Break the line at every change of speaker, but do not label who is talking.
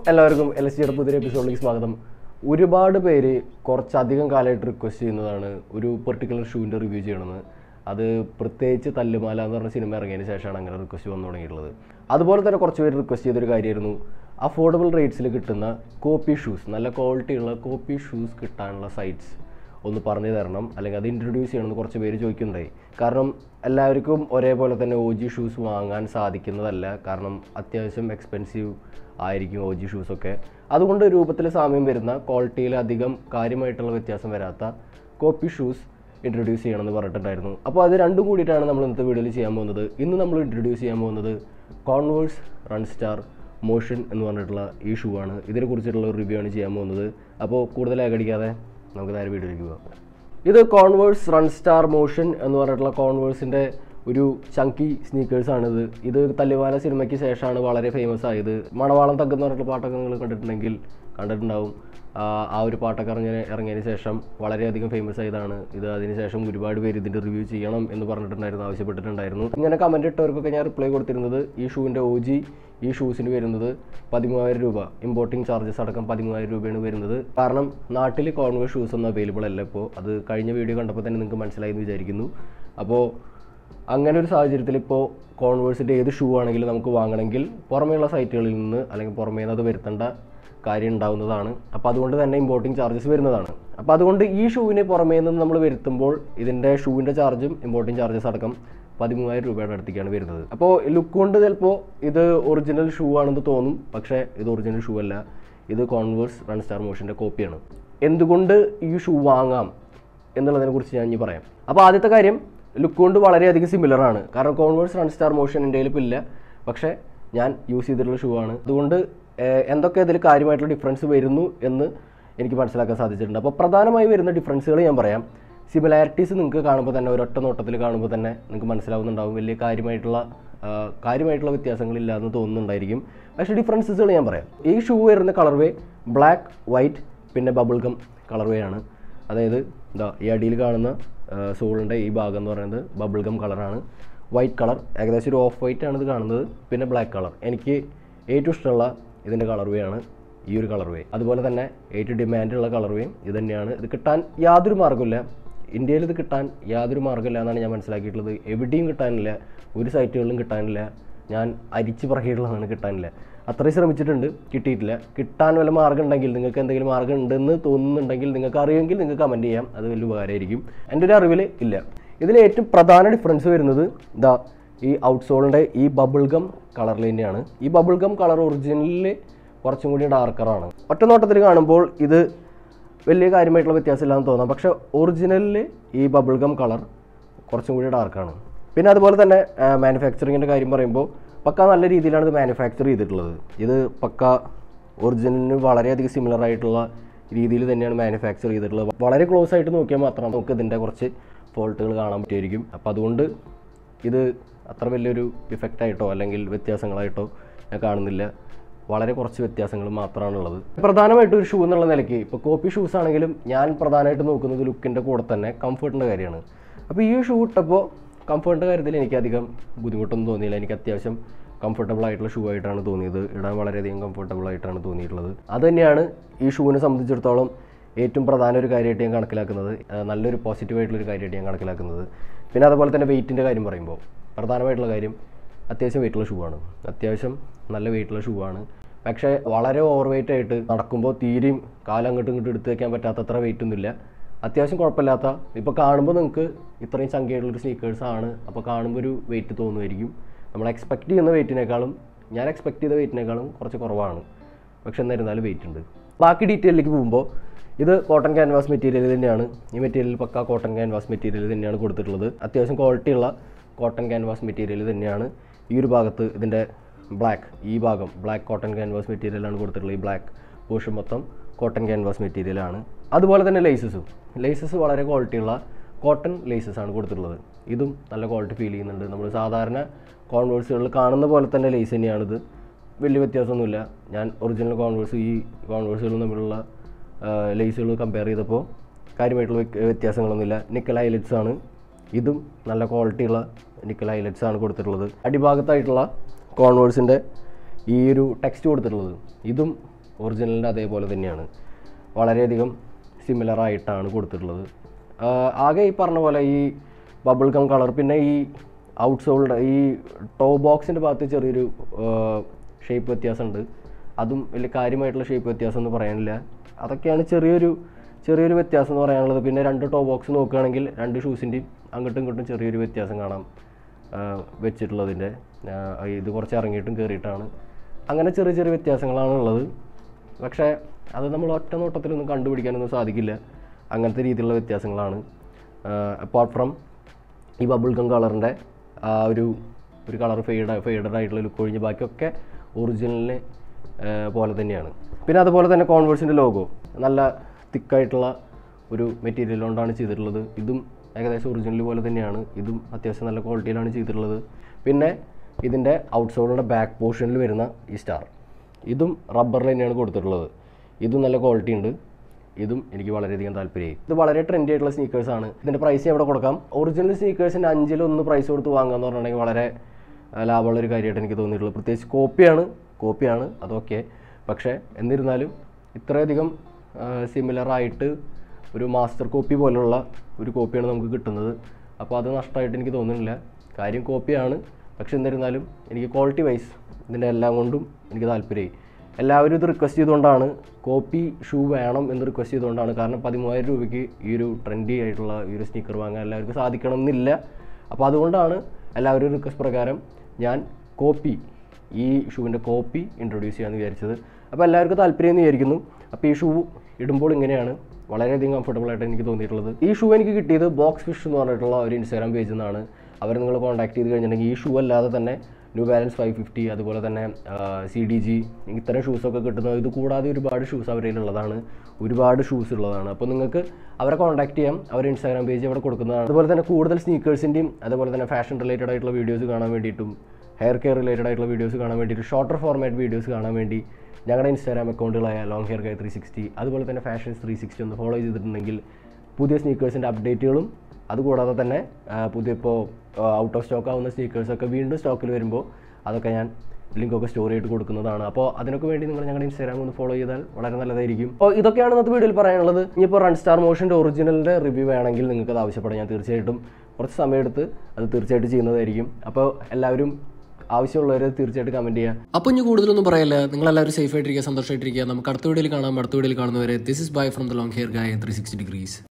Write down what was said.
എല്ലാവർക്കും L S ജിയുടെ പുതിയ എപ്പിസോഡിലേക്ക് സ്വാഗതം ഒരുപാട് പേര് കുറച്ചധികം കാലമായിട്ട് റിക്വസ്റ്റ് ചെയ്യുന്നതാണ് ഒരു പെർട്ടിക്കുലർ ഷൂവിൻ്റെ റിവ്യൂ ചെയ്യണമെന്ന് അത് പ്രത്യേകിച്ച് തല്ലുമാല എന്ന് പറഞ്ഞ സിനിമ ഇറങ്ങിയതിന് ശേഷമാണ് അങ്ങനെ റിക്വസ്റ്റ് വന്നു തുടങ്ങിയിട്ടുള്ളത് അതുപോലെ തന്നെ കുറച്ച് പേര് റിക്വസ്റ്റ് ചെയ്തൊരു കാര്യമായിരുന്നു അഫോർഡബിൾ റേറ്റ്സിൽ കിട്ടുന്ന കോപ്പി ഷൂസ് നല്ല ക്വാളിറ്റിയുള്ള കോപ്പി ഷൂസ് കിട്ടാനുള്ള സൈറ്റ്സ് ഒന്ന് പറഞ്ഞു തരണം അല്ലെങ്കിൽ അത് ഇൻട്രൊഡ്യൂസ് ചെയ്യണമെന്ന് കുറച്ച് പേര് ചോദിക്കുന്നുണ്ടായി കാരണം എല്ലാവർക്കും ഒരേപോലെ തന്നെ ഒ ജി ഷൂസ് വാങ്ങാൻ സാധിക്കുന്നതല്ല കാരണം അത്യാവശ്യം എക്സ്പെൻസീവ് ആയിരിക്കും ഒ ജി ഷൂസൊക്കെ അതുകൊണ്ട് രൂപത്തിൽ സാമ്യം വരുന്ന ക്വാളിറ്റിയിൽ അധികം കാര്യമായിട്ടുള്ള വ്യത്യാസം വരാത്ത കോപ്പി ഷൂസ് ഇൻട്രൊഡ്യൂസ് ചെയ്യണമെന്ന് പറഞ്ഞിട്ടുണ്ടായിരുന്നു അപ്പോൾ അത് രണ്ടും കൂടിയിട്ടാണ് നമ്മൾ ഇന്നത്തെ വീഡിയോയിൽ ചെയ്യാൻ പോകുന്നത് ഇന്ന് നമ്മൾ ഇൻട്രൊഡ്യൂസ് ചെയ്യാൻ പോകുന്നത് കോൺവേഴ്സ് റൺ സ്റ്റാർ മോഷൻ എന്ന് പറഞ്ഞിട്ടുള്ള ഈ ഷൂ ആണ് ഇതിനെക്കുറിച്ചിട്ടുള്ള ഒരു റിവ്യൂ ആണ് ചെയ്യാൻ പോകുന്നത് അപ്പോൾ കൂടുതൽ അകടിക്കാതെ നമുക്ക് നേരെ വീഡിയോയിലേക്ക് പോകാം ഇത് കോൺവേഴ്സ് റൺ സ്റ്റാർ മോഷൻ എന്ന് പറഞ്ഞിട്ടുള്ള കോൺവേഴ്സിൻ്റെ ഒരു ചങ്കി സ്നീക്കേഴ്സാണിത് ഇത് തല്ലുവാല സിനിമയ്ക്ക് ശേഷമാണ് വളരെ ഫേമസ് ആയത് മണവാളം തഗ് എന്ന് പറഞ്ഞിട്ടുള്ള പാട്ടൊക്കെ നിങ്ങൾ കണ്ടിട്ടുണ്ടെങ്കിൽ കണ്ടിട്ടുണ്ടാവും ആ ആ ഒരു പാട്ടൊക്കെ ഇറങ്ങിയ ഇറങ്ങിയതിന് ശേഷം വളരെയധികം ഫേമസ് ആയതാണ് ഇത് അതിന് ശേഷം ഒരുപാട് പേര് ഇതിൻ്റെ റിവ്യൂ ചെയ്യണം എന്ന് പറഞ്ഞിട്ടുണ്ടായിരുന്നു ആവശ്യപ്പെട്ടിട്ടുണ്ടായിരുന്നു ഇങ്ങനെ കമൻറ്റ് ഇട്ടവർക്കൊക്കെ ഞാൻ റിപ്ലൈ കൊടുത്തിരുന്നത് ഈ ഷൂവിൻ്റെ ഒ ജി ഈ ഷൂസിന് വരുന്നത് പതിമൂവായിരം രൂപ ഇമ്പോർട്ടിംഗ് ചാർജസ് അടക്കം പതിമൂവായിരം രൂപയാണ് വരുന്നത് കാരണം നാട്ടിൽ കോൺവേഴ്സ് ഷൂസ് ഒന്നും അവൈലബിൾ അല്ല ഇപ്പോൾ അത് കഴിഞ്ഞ വീഡിയോ കണ്ടപ്പോൾ തന്നെ നിങ്ങൾക്ക് മനസ്സിലായി എന്ന് വിചാരിക്കുന്നു അപ്പോൾ അങ്ങനെ ഒരു സാഹചര്യത്തിൽ ഇപ്പോൾ കോൺവേഴ്സിൻ്റെ ഏത് ഷൂ ആണെങ്കിലും നമുക്ക് വാങ്ങണമെങ്കിൽ പുറമേയുള്ള സൈറ്റുകളിൽ നിന്ന് അല്ലെങ്കിൽ പുറമേ നിന്ന് അത് വരുത്തേണ്ട കാര്യം ഉണ്ടാവുന്നതാണ് അപ്പോൾ അതുകൊണ്ട് തന്നെ ഇമ്പോർട്ടിംഗ് ചാർജസ് വരുന്നതാണ് അപ്പോൾ അതുകൊണ്ട് ഈ ഷൂവിനെ പുറമേ നിന്ന് നമ്മൾ വരുത്തുമ്പോൾ ഇതിൻ്റെ ഷൂവിൻ്റെ ചാർജും ഇമ്പോർട്ടിംഗ് ചാർജസ് അടക്കം പതിമൂവായിരം രൂപയുടെ അടുത്തേക്കാണ് വരുന്നത് അപ്പോൾ ലുക്ക് കൊണ്ട് ചിലപ്പോൾ ഇത് ഒറിജിനൽ ഷൂ ആണെന്ന് തോന്നും പക്ഷേ ഇത് ഒറിജിനൽ ഷൂ അല്ല ഇത് കോൺവേഴ്സ് റൺ സ്റ്റാർ മോഷൻ്റെ കോപ്പിയാണ് എന്തുകൊണ്ട് ഈ ഷൂ വാങ്ങാം എന്നുള്ളതിനെ കുറിച്ച് ഞാൻ ഇനി പറയാം അപ്പോൾ ആദ്യത്തെ കാര്യം ലുക്ക് കൊണ്ട് വളരെയധികം സിമിലർ ആണ് കാരണം കോൺവേഴ്സ് റൺ സ്റ്റാർ മോഷൻ എൻ്റെ കയ്യിൽ ഇപ്പോൾ ഇല്ല പക്ഷേ ഞാൻ യൂസ് ചെയ്തിട്ടുള്ള ഷൂ ആണ് അതുകൊണ്ട് ഏഹ്, എന്തൊക്കെ ഇതിൽ കാര്യമായിട്ടുള്ള ഡിഫറൻസ് വരുന്നു എന്ന് എനിക്ക് മനസ്സിലാക്കാൻ സാധിച്ചിട്ടുണ്ട് അപ്പോൾ പ്രധാനമായി വരുന്ന ഡിഫറൻസുകൾ ഞാൻ പറയാം സിമിലാരിറ്റീസ് നിങ്ങൾക്ക് കാണുമ്പോൾ തന്നെ ഒരൊറ്റ നോട്ടത്തിൽ കാണുമ്പോൾ തന്നെ നിങ്ങൾക്ക് മനസ്സിലാവുന്നുണ്ടാവും വലിയ കാര്യമായിട്ടുള്ള ആ, കാര്യമായിട്ടുള്ള വ്യത്യാസങ്ങളില്ല എന്ന് തോന്നുന്നുണ്ടായിരിക്കും പക്ഷേ ഡിഫറൻസസുകൾ ഞാൻ പറയാം ഈ ഷൂ വരുന്ന കളർവേ ബ്ലാക്ക് വൈറ്റ് പിന്നെ ബബിൾ ഗം കളർവേ ആണ് അതായത് ഇതാ ഈ അടിയിൽ കാണുന്ന സോളിൻ്റെ ഈ ഭാഗം എന്ന് പറയുന്നത് ബബിൾ ഗം കളറാണ് വൈറ്റ് കളർ ഏകദേശം ഒരു ഓഫ് വൈറ്റ് ആണ് ഇത് കാണുന്നത് പിന്നെ ബ്ലാക്ക് കളർ എനിക്ക് ഏറ്റവും ഇഷ്ടമുള്ള ഇതിൻ്റെ കളർവേ ആണ് ഈ ഒരു കളർവേ അതുപോലെ തന്നെ ഏറ്റവും ഡിമാൻഡുള്ള കളർവേയും ഇത് തന്നെയാണ് ഇത് കിട്ടാൻ യാതൊരു മാർഗ്ഗമില്ല ഇന്ത്യയിൽ ഇത് കിട്ടാൻ യാതൊരു മാർഗ്ഗമില്ല എന്നാണ് ഞാൻ മനസ്സിലാക്കിയിട്ടുള്ളത് എവിടെയും കിട്ടാനില്ല ഒരു സൈറ്റുകളിലും കിട്ടാനില്ല ഞാൻ അരിച്ച് പറക്കിയിട്ടുള്ളതാണ് കിട്ടാനില്ല അത്രയും ശ്രമിച്ചിട്ടുണ്ട് കിട്ടിയിട്ടില്ല കിട്ടാൻ വല്ല മാർഗ്ഗം ഉണ്ടെങ്കിൽ നിങ്ങൾക്ക് എന്തെങ്കിലും മാർഗ്ഗം ഉണ്ടെന്ന് തോന്നുന്നുണ്ടെങ്കിൽ നിങ്ങൾക്ക് അറിയുമെങ്കിൽ നിങ്ങൾക്ക് കമൻറ്റ് ചെയ്യാം അത് വലിയ ഉപകാരമായിരിക്കും എൻ്റെ ഒരു അറിവിൽ ഇല്ല ഇതിൽ ഏറ്റവും പ്രധാന ഡിഫറൻസ് വരുന്നത് ഇതാ ഈ ഔട്ട്സോളിൻ്റെ ഈ ബബിൾ ഗം കളറിൽ തന്നെയാണ് ഈ ബബിൾ ഗം കളർ ഒറിജിനലിൽ കുറച്ചും കൂടി ഡാർക്കറാണ് ഒറ്റ നോട്ടത്തിൽ കാണുമ്പോൾ ഇത് വലിയ കാര്യമായിട്ടുള്ള വ്യത്യാസമില്ലാന്ന് തോന്നാം പക്ഷേ ഒറിജിനലിൽ ഈ ബബിൾ ഗം കളർ കുറച്ചും കൂടി ഡാർക്കാണ് പിന്നെ അതുപോലെ തന്നെ മാനുഫാക്ചറിങ്ങിൻ്റെ കാര്യം പറയുമ്പോൾ പക്ക നല്ല രീതിയിലാണ് ഇത് മാനുഫാക്ചർ ചെയ്തിട്ടുള്ളത് ഇത് പക്ക ഒറിജിനലിന് വളരെയധികം സിമിലർ ആയിട്ടുള്ള രീതിയിൽ തന്നെയാണ് മാനുഫാക്ചർ ചെയ്തിട്ടുള്ളത് വളരെ ക്ലോസ് ആയിട്ട് നോക്കിയാൽ മാത്രം നമുക്ക് ഇതിൻ്റെ കുറച്ച് ഫോൾട്ടുകൾ കാണാൻ പറ്റുമായിരിക്കും അപ്പോൾ അതുകൊണ്ട് ഇത് അത്ര വലിയൊരു ഇഫക്റ്റ് ആയിട്ടോ അല്ലെങ്കിൽ വ്യത്യാസങ്ങളായിട്ടോ ഞാൻ കാണുന്നില്ല വളരെ കുറച്ച് വ്യത്യാസങ്ങൾ മാത്രമാണുള്ളത് പ്രധാനമായിട്ടും ഒരു ഷൂ എന്നുള്ള നിലയ്ക്ക് ഇപ്പോൾ കോപ്പി ഷൂസ് ആണെങ്കിലും ഞാൻ പ്രധാനമായിട്ട് നോക്കുന്നത് ലുക്കിൻ്റെ കൂടെ തന്നെ കംഫർട്ടിൻ്റെ കാര്യമാണ് അപ്പോൾ ഈ ഷൂ ഇട്ടപ്പോൾ കംഫർട്ടിൻ്റെ കാര്യത്തിൽ എനിക്കധികം ബുദ്ധിമുട്ടൊന്നും തോന്നിയില്ല എനിക്ക് അത്യാവശ്യം കംഫർട്ടബിൾ ആയിട്ടുള്ള ഷൂ ആയിട്ടാണ് തോന്നിയത് ഇടാൻ വളരെയധികം കംഫർട്ടബിൾ ആയിട്ടാണ് തോന്നിയിട്ടുള്ളത് അത് തന്നെയാണ് ഈ ഷൂവിനെ സംബന്ധിച്ചിടത്തോളം ഏറ്റവും പ്രധാന ഒരു കാര്യമായിട്ട് ഞാൻ കണക്കിലാക്കുന്നത് ആ, നല്ലൊരു പോസിറ്റീവ് ആയിട്ടുള്ള ഒരു കാര്യമായിട്ട് ഞാൻ കണക്കിലാക്കുന്നത് പിന്നെ അതുപോലെ തന്നെ വെയിറ്റിൻ്റെ കാര്യം പറയുമ്പോൾ പ്രധാനമായിട്ടുള്ള കാര്യം അത്യാവശ്യം വെയിറ്റുള്ള ഷൂ ആണ് അത്യാവശ്യം നല്ല വെയിറ്റുള്ള ഷൂ ആണ് പക്ഷേ വളരെ ഓവർ വെയിറ്റ് ആയിട്ട് നടക്കുമ്പോൾ തീരെയും കാലം അങ്ങോട്ടും ഇങ്ങോട്ടും എടുത്ത് വെക്കാൻ പറ്റാത്തത്ര വെയിറ്റ് ഒന്നുമില്ല അത്യാവശ്യം കുഴപ്പമില്ലാത്ത ഇപ്പോൾ കാണുമ്പോൾ നിങ്ങൾക്ക് ഇത്രയും ചങ്കയായിട്ടുള്ളൊരു സ്നീക്കേഴ്സ് ആണ് അപ്പോൾ കാണുമ്പോൾ ഒരു വെയിറ്റ് തോന്നുമായിരിക്കും നമ്മൾ എക്സ്പെക്ട് ചെയ്യുന്ന വെയിറ്റിനേക്കാളും ഞാൻ എക്സ്പെക്ട് ചെയ്ത വെയിറ്റിനേക്കാളും കുറച്ച് കുറവാണ് പക്ഷെ എന്നിരുന്നാലും വെയിറ്റ് ഉണ്ട് ബാക്കി ഡീറ്റെയിലേക്ക് പോകുമ്പോൾ ഇത് കോട്ടൺ ക്യാൻവാസ് മെറ്റീരിയൽ തന്നെയാണ് ഈ മെറ്റീരിയൽ പക്ക കോട്ടൺ ക്യാൻവാസ് മെറ്റീരിയൽ തന്നെയാണ് കൊടുത്തിട്ടുള്ളത് അത്യാവശ്യം ക്വാളിറ്റി ഉള്ള കോട്ടൺ ക്യാൻവാസ് മെറ്റീരിയൽ തന്നെയാണ് ഈ ഒരു ഭാഗത്ത് ഇതിൻ്റെ ബ്ലാക്ക് ഈ ഭാഗം ബ്ലാക്ക് കോട്ടൺ ക്യാൻവാസ് മെറ്റീരിയലാണ് കൊടുത്തിട്ടുള്ളത് ഈ ബ്ലാക്ക് പോർഷൻ മൊത്തം കോട്ടൺ ക്യാൻവാസ് മെറ്റീരിയലാണ് അതുപോലെ തന്നെ ലേസസും ലേസസ് വളരെ ക്വാളിറ്റിയുള്ള കോട്ടൺ ലേസസ് ആണ് കൊടുത്തിട്ടുള്ളത് ഇതും നല്ല ക്വാളിറ്റി ഫീൽ ചെയ്യുന്നുണ്ട് നമ്മൾ സാധാരണ കോൺവേഴ്സുകളിൽ കാണുന്ന പോലെ തന്നെ ലേസ് തന്നെയാണിത് വലിയ വ്യത്യാസമൊന്നുമില്ല ഞാൻ ഒറിജിനൽ കോൺവേഴ്സ് ഈ കോൺവേഴ്സുകളും തമ്മിലുള്ള ലേസുകൾ കമ്പയർ ചെയ്തപ്പോൾ കാര്യമായിട്ടുള്ള വ്യ- വ്യത്യാസങ്ങളൊന്നുമില്ല നിക്കൽ ഹൈലൈറ്റ്സ് ആണ് ഇതും നല്ല ക്വാളിറ്റിയുള്ള നിക്കൽ ഹൈലൈറ്റ്സ് ആണ് കൊടുത്തിട്ടുള്ളത് അടിഭാഗത്തായിട്ടുള്ള കോൺവേഴ്സിൻ്റെ ഈ ഒരു ടെക്സ്റ്റ് കൊടുത്തിട്ടുള്ളത് ഇതും ഒറിജിനലിൻ്റെ അതേപോലെ തന്നെയാണ് വളരെയധികം സിമിലർ ആയിട്ടാണ് കൊടുത്തിട്ടുള്ളത് ആഹ് ആകെ ഈ പറഞ്ഞ പോലെ ഈ ബബിൾ കം കളർ പിന്നെ ഈ ഔട്ട് സോൾഡ് ഈ ടോ ബോക്സിൻ്റെ ഭാഗത്ത് ചെറിയൊരു ഷേപ്പ് വ്യത്യാസമുണ്ട് അതും വലിയ കാര്യമായിട്ടുള്ള ഷേപ്പ് വ്യത്യാസം എന്ന് പറയാനില്ല അതൊക്കെയാണ് ചെറിയൊരു ചെറിയൊരു വ്യത്യാസം എന്ന് പറയാനുള്ളത് പിന്നെ രണ്ട് ടോ ബോക്സ് നോക്കുകയാണെങ്കിൽ രണ്ട് ഷൂസിൻ്റെയും അങ്ങോട്ടും ഇങ്ങോട്ടും ചെറിയൊരു വ്യത്യാസം കാണാം ആഹ് വെച്ചിട്ടുള്ളതിൻ്റെ ആഹ് ഇത് കുറച്ച് ഇറങ്ങിയിട്ടും കയറിയിട്ടാണ് അങ്ങനെ ചെറിയ ചെറിയ വ്യത്യാസങ്ങളാണ് ഉള്ളത് പക്ഷേ അത് നമ്മൾ ഒറ്റ നോട്ടത്തിലൊന്നും കണ്ടുപിടിക്കാനൊന്നും സാധിക്കില്ല അങ്ങനത്തെ രീതിയിലുള്ള വ്യത്യാസങ്ങളാണ് അപ്പാർട്ട് ഫ്രം ഈ ബബിൾ ഗം കളറിൻ്റെ ആ ഒരു ഒരു കളർ ഫെയ്ഡ് ഫെയ്ഡഡ് ആയിട്ടുള്ള ലുക്ക് ഒഴിഞ്ഞ് ബാക്കിയൊക്കെ ഒറിജിനലിനെ പോലെ തന്നെയാണ് പിന്നെ അതുപോലെ തന്നെ കോൺവേഴ്സിൻ്റെ ലോഗോ നല്ല തിക്കായിട്ടുള്ള ഒരു മെറ്റീരിയൽ കൊണ്ടാണ് ചെയ്തിട്ടുള്ളത് ഇതും ഏകദേശം ഒറിജിനൽ പോലെ തന്നെയാണ് ഇതും അത്യാവശ്യം നല്ല ക്വാളിറ്റിയിലാണ് ചെയ്തിട്ടുള്ളത് പിന്നെ ഇതിൻ്റെ ഔട്ട്സോളിൻ്റെ ബാക്ക് പോർഷനിൽ വരുന്ന ഈ സ്റ്റാർ ഇതും റബ്ബറിൽ തന്നെയാണ് കൊടുത്തിട്ടുള്ളത് ഇതും നല്ല ക്വാളിറ്റി ഉണ്ട് ഇതും എനിക്ക് വളരെയധികം താല്പര്യമായി ഇത് വളരെ ട്രെൻഡി ആയിട്ടുള്ള സ്നീക്കേഴ്സ് ആണ് ഇതിൻ്റെ പ്രൈസ് എവിടെ കൊടുക്കാം ഒറിജിനൽ സ്നീക്കേഴ്സിൻ്റെ അഞ്ചിലൊന്ന് പ്രൈസ് കൊടുത്ത് വാങ്ങാന്ന് പറഞ്ഞിട്ടുണ്ടെങ്കിൽ വളരെ ആ, ലാഭമുള്ള ഒരു കാര്യമായിട്ട് എനിക്ക് തോന്നിയിട്ടുള്ളത് പ്രത്യേകിച്ച് കോപ്പിയാണ് കോപ്പിയാണ് അതൊക്കെ പക്ഷേ എന്നിരുന്നാലും ഇത്രയധികം സിമിലർ ആയിട്ട് ഒരു മാസ്റ്റർ കോപ്പി പോലുള്ള ഒരു കോപ്പിയാണ് നമുക്ക് കിട്ടുന്നത് അപ്പോൾ അത് നഷ്ടമായിട്ട് എനിക്ക് തോന്നുന്നില്ല കാര്യം കോപ്പിയാണ് പക്ഷെ എന്നിരുന്നാലും എനിക്ക് ക്വാളിറ്റി വൈസ് ഇതിൻ്റെ എല്ലാം കൊണ്ടും എനിക്ക് താല്പര്യമായി എല്ലാവരും ഇത് റിക്വസ്റ്റ് ചെയ്തുകൊണ്ടാണ് കോപ്പി ഷൂ വേണം എന്ന് റിക്വസ്റ്റ് ചെയ്തുകൊണ്ടാണ് കാരണം പതിമൂവായിരം രൂപയ്ക്ക് ഈ ഒരു ട്രെൻഡി ആയിട്ടുള്ള ഈ ഒരു സ്നീക്കർ വാങ്ങാൻ എല്ലാവർക്കും സാധിക്കണം എന്നില്ല അപ്പോൾ അതുകൊണ്ടാണ് എല്ലാവരും റിക്വസ്റ്റ് പ്രകാരം ഞാൻ കോപ്പി ഈ ഷൂവിൻ്റെ കോപ്പി ഇൻട്രൊഡ്യൂസ് ചെയ്യാമെന്ന് വിചാരിച്ചത് അപ്പോൾ എല്ലാവർക്കും താല്പര്യം എന്ന് വിചാരിക്കുന്നു അപ്പോൾ ഈ ഷൂ ഇടുമ്പോൾ ഇങ്ങനെയാണ് വളരെയധികം കംഫർട്ടബിൾ ആയിട്ട് എനിക്ക് തോന്നിയിട്ടുള്ളത് ഈ ഷൂ എനിക്ക് കിട്ടിയത് ബോക്സ് ഫിഷ് എന്ന് പറഞ്ഞിട്ടുള്ള ഒരു ഇൻസ്റ്റാഗ്രാം പേജിൽ നിന്നാണ് അവർ നിങ്ങൾ കോൺടാക്ട് ചെയ്ത് കഴിഞ്ഞിട്ടുണ്ടെങ്കിൽ ഈ ഷൂ അല്ലാതെ തന്നെ ന്യൂ ബാലൻസ് ഫൈവ് ഫിഫ്റ്റി അതുപോലെ തന്നെ സി ഡി ജി ഇത്തരം ഷൂസൊക്കെ കിട്ടുന്നത് ഇത് കൂടാതെ ഒരുപാട് ഷൂസ് അവരുടെ ഉള്ളതാണ് ഒരുപാട് ഷൂസ് ഉള്ളതാണ് അപ്പോൾ നിങ്ങൾക്ക് അവരെ കോൺടാക്ട് ചെയ്യാം അവർ ഇൻസ്റ്റാഗ്രാം പേജ് അവിടെ കൊടുക്കുന്നതാണ് അതുപോലെ തന്നെ കൂടുതൽ സ്നീക്കേഴ്സിൻ്റെയും അതുപോലെ തന്നെ ഫാഷൻ റിലേറ്റഡ് ആയിട്ടുള്ള വീഡിയോസ് കാണാൻ വേണ്ടിയിട്ടും ഹെയർ കെയർ റിലേറ്റഡ് ആയിട്ടുള്ള വീഡിയോസ് കാണാൻ വേണ്ടിയിട്ട് ഷോർട്ടർ ഫോർമാറ്റ് വീഡിയോസ് കാണാൻ വേണ്ടി ഞങ്ങളുടെ ഇൻസ്റ്റാഗ്രാം അക്കൗണ്ടുകളായ long hair care three sixty അതുപോലെ തന്നെ ഫാഷൻസ് ത്രീ സിക്സ്റ്റി ഒന്ന് ഫോളോ ചെയ്തിട്ടുണ്ടെങ്കിൽ പുതിയ സ്നീക്കേഴ്സിൻ്റെ അപ്ഡേറ്റുകളും അതുകൂടാതെ തന്നെ ആ, പുതിയ ഇപ്പോൾ ഔട്ട് ഓഫ് സ്റ്റോക്ക് ആവുന്ന സ്നീക്കേഴ്സൊക്കെ വീണ്ടും സ്റ്റോക്കിൽ വരുമ്പോൾ അതൊക്കെ ഞാൻ ലിങ്കൊക്കെ സ്റ്റോർ ചെയ്ത് കൊടുക്കുന്നതാണ് അപ്പോൾ അതിനൊക്കെ വേണ്ടി നിങ്ങൾ ഞങ്ങളുടെ ഇൻസ്റ്റാഗ്രാം ഒന്ന് ഫോളോ ചെയ്താൽ വളരെ നല്ലതായിരിക്കും അപ്പോൾ ഇതൊക്കെയാണ് ഇന്നത്തെ വീഡിയോയിൽ പറയാനുള്ളത് ഇനിയിപ്പോൾ റൺ സ്റ്റാർ മോഷൻ്റെ ഒറിജിനലിൻ്റെ റിവ്യൂ വേണമെങ്കിൽ നിങ്ങൾക്ക് അത് ആവശ്യപ്പെടാം ഞാൻ തീർച്ചയായിട്ടും കുറച്ച് സമയമെടുത്ത് അത് തീർച്ചയായിട്ടും ചെയ്യുന്നതായിരിക്കും അപ്പോൾ എല്ലാവരും ആവശ്യമുള്ളവർ തീർച്ചയായിട്ടും കമൻറ്റ് ചെയ്യുക
അപ്പോൾ ഇനി കൂടുതലൊന്നും പറയല്ല നിങ്ങൾ എല്ലാവരും സേഫ് ആയിട്ടിരിക്കുക സന്തോഷമായിട്ടിരിക്കുക നമുക്ക് അടുത്ത വീഡിയോയിൽ കാണാം അടുത്ത വീഡിയോയിൽ കാണുന്നവരെ this is bye from the long hair guy three sixty degrees